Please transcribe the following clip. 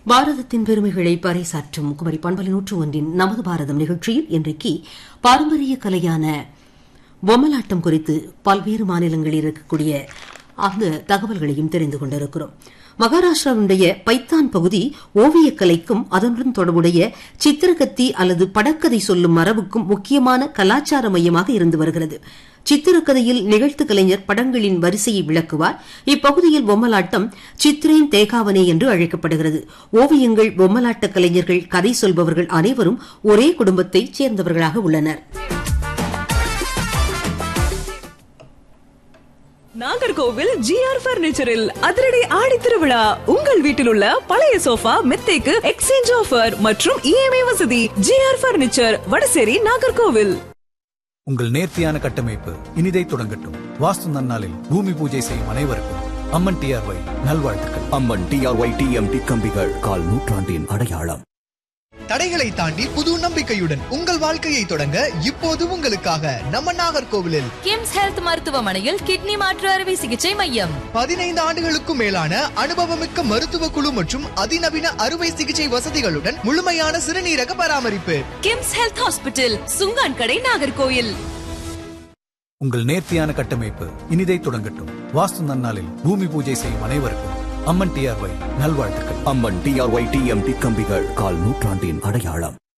பாரதத்தின் பெருமைகளை பறைசாற்றும் குமரி பண்பலை நூற்று ஒன்றின் நமது பாரதம் நிகழ்ச்சியில் இன்றைக்கு பாரம்பரிய கலையான பொம்மலாட்டம் குறித்து பல்வேறு மாநிலங்களில் இருக்கக்கூடிய அந்த தகவல்களையும் தெரிந்து கொண்டிருக்கிறோம் மகாராஷ்டிராவுடைய பைத்தான் பகுதி ஓவியக்கலைக்கும் அதனுடன் தொடர்புடைய சித்திரக்கத்தி அல்லது படக்கதை சொல்லும் மரபுக்கும் முக்கியமான கலாச்சார மையமாக இருந்து வருகிறது சித்திரக்கதையில் நிகழ்த்து கலைஞர் படங்களின் வரிசையை விளக்குவார் இப்பகுதியில் பொம்மலாட்டம் சித்ரேன் தேகாவனே என்று அழைக்கப்படுகிறது ஓவியங்கள் பொம்மலாட்ட கலைஞர்கள் கதை சொல்பவர்கள் அனைவரும் ஒரே குடும்பத்தைச் சேர்ந்தவர்களாக உள்ளனர் நாகர்கோவில் ஜிஆர் பர்னிச்சரில் அதிரடி ஆடி திருவிழா உங்கள் வீட்டில் உள்ள பழைய சோஃபா மெத்தைக்கு எக்ஸ்சேஞ்ச் ஆஃபர் மற்றும் இஎம்ஐ வசதி ஜிஆர் பர்னிச்சர் வடசேரி நாகர்கோவில் உங்கள் நேர்த்தியான கட்டமைப்பு இனிதை தொடங்கட்டும் வாஸ்து நன்னாளில் பூமி பூஜை செய்யும் அனைவருக்கும் அம்மன் டிஆர்ஒய் நல்வாழ்த்துக்கள் அம்மன் டிஆர்ஒய் டிஎம்டி கம்பிகள் கால் நூற்றாண்டின் அடையாளம் தடைகளை தாண்டி புது நம்பிக்கையுடன் உங்கள் வாழ்க்கையை தொடங்க இப்போது உங்களுக்காக நம்ம நாகர்கோவிலில் கிம்ஸ் ஹெல்த் மருத்துவமனையில் கிட்னி மாற்று அறுவை சிகிச்சை மையம் பதினைந்து ஆண்டுகளுக்கும் மேலான அனுபவமிக்க மருத்துவ குழு மற்றும் அதிநவீன அறுவை சிகிச்சை வசதிகளுடன் முழுமையான சிறுநீரக பராமரிப்பு கிம்ஸ் ஹெல்த் ஹாஸ்பிட்டல் சுங்கான் கடை நாகர்கோயில் உங்கள் நேர்த்தியான கட்டமைப்பு இனிதை தொடங்கட்டும் வாஸ்து நன்னாளில் பூமி பூஜை செய்யும் அனைவருக்கும் அம்மன் டிஆர்ஒய் நல்வாழ்த்துக்கள் அம்மன் டிஆர்ஒய் டிஎம்டி கம்பிகள் கால் நூற்றாண்டின் அடையாளம்